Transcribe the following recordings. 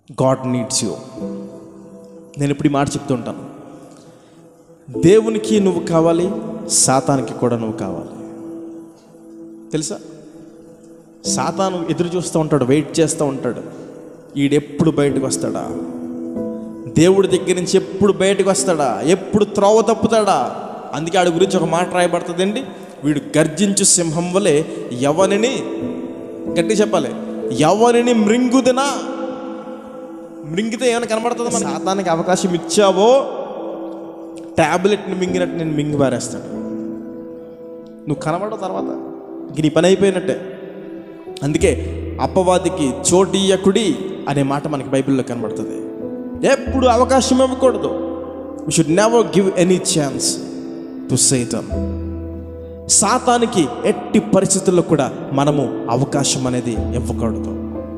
God needs you నేను ఇప్పుడు ఈ మాట చెప్తూ ఉంటాను దేవునికి నువ్వు కావాలి సాతానికి కూడా నువ్వు కావాలి తెలుసా సాతాను ఎదురు చూస్తూ ఉంటాడు వెయిట్ చేస్తూ ఉంటాడు ఈడెప్పుడు బయటకు వస్తాడా దేవుడి దగ్గర నుంచి ఎప్పుడు బయటకు వస్తాడా ఎప్పుడు త్రోవ తప్పుతాడా అందుకే ఆడి గురించి ఒక మాట రాయబడుతుందండి వీడు గర్జించు సింహం వలె ఎవరిని గట్టి చెప్పాలి ఎవరిని మృంగుదినా మృంగితే ఏమైనా కనబడుతుంది మన సాతానికి అవకాశం ఇచ్చావో ట్యాబ్లెట్ని మింగినట్టు నేను మింగి పారేస్తాడు నువ్వు కనబడవు తర్వాత ఇంక నీ పని అయిపోయినట్టే అందుకే అపవాదికి చోటీయకుడి అనే మాట మనకి బైబిల్లో కనబడుతుంది ఎప్పుడు అవకాశం ఇవ్వకూడదు we should never give any chance to Satan సాతానికి ఎట్టి పరిస్థితుల్లో కూడా మనము అవకాశం అనేది ఇవ్వకూడదు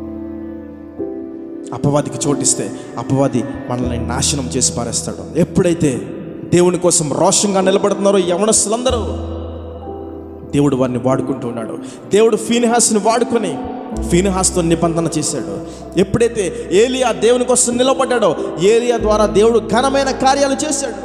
అపవాదికి చోటిస్తే అపవాది మనల్ని నాశనం చేసి పారేస్తాడు ఎప్పుడైతే దేవుని కోసం రోషంగా నిలబడుతున్నారో యవనస్తులందరూ దేవుడు వారిని వాడుకుంటూ ఉన్నాడు దేవుడు ఫీనిహాస్ని వాడుకొని ఫీనిహాస్తో నిబంధన చేశాడు ఎప్పుడైతే ఏలియా దేవుని కోసం నిలబడ్డాడో ఏలియా ద్వారా దేవుడు ఘనమైన కార్యాలు చేశాడు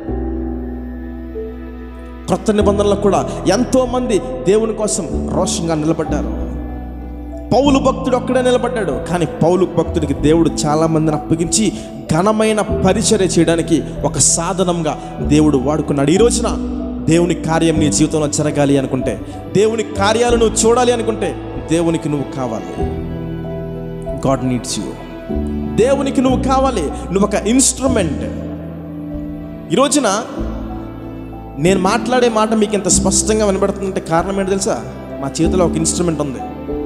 క్రొత్త నిబంధనలో కూడా ఎంతోమంది దేవుని కోసం రోషంగా నిలబడ్డారు పౌలు భక్తుడు ఒక్కడే నిలబడ్డాడు కానీ పౌలు భక్తుడికి దేవుడు చాలా మందిని అప్పగించి ఘనమైన పరిచర్య చేయడానికి ఒక సాధనంగా దేవుడు వాడుకున్నాడు ఈ రోజున దేవుని కార్యం నీ జీవితంలో జరగాలి అనుకుంటే దేవుని కార్యాలు నువ్వు చూడాలి అనుకుంటే దేవునికి నువ్వు కావాలి గాడ్ నీడ్స్ యూ దేవునికి నువ్వు కావాలి నువ్వు ఒక ఇన్స్ట్రుమెంట్ ఈ రోజున నేను మాట్లాడే మాట మీకు ఇంత స్పష్టంగా వినబడుతుందంటే కారణం ఏంటి తెలుసా మా చేతిలో ఒక ఇన్స్ట్రుమెంట్ ఉంది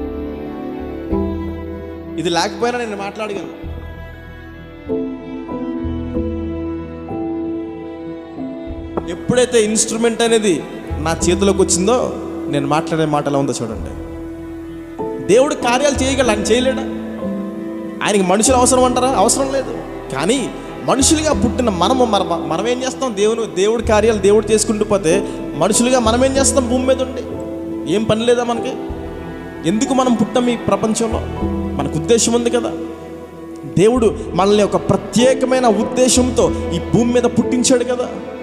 ఇది లేకపోయినా నేను మాట్లాడగలను ఎప్పుడైతే ఇన్స్ట్రుమెంట్ అనేది నా చేతిలోకి వచ్చిందో నేను మాట్లాడే మాట ఎలా ఉందో చూడండి దేవుడు కార్యాలు చేయగలడు ఆయన చేయలేడా ఆయనకి మనుషులు అవసరం అంటారా అవసరం లేదు కానీ మనుషులుగా పుట్టిన మనము మన మనం ఏం చేస్తాం దేవుని దేవుడి కార్యాలు దేవుడు చేసుకుంటూ పోతే మనుషులుగా మనం ఏం చేస్తాం భూమి మీద ఉండి ఏం పని లేదా మనకి ఎందుకు మనం పుట్టాం ఈ ప్రపంచంలో మనకు ఉద్దేశం ఉంది కదా దేవుడు మనల్ని ఒక ప్రత్యేకమైన ఉద్దేశంతో ఈ భూమి మీద పుట్టించాడు కదా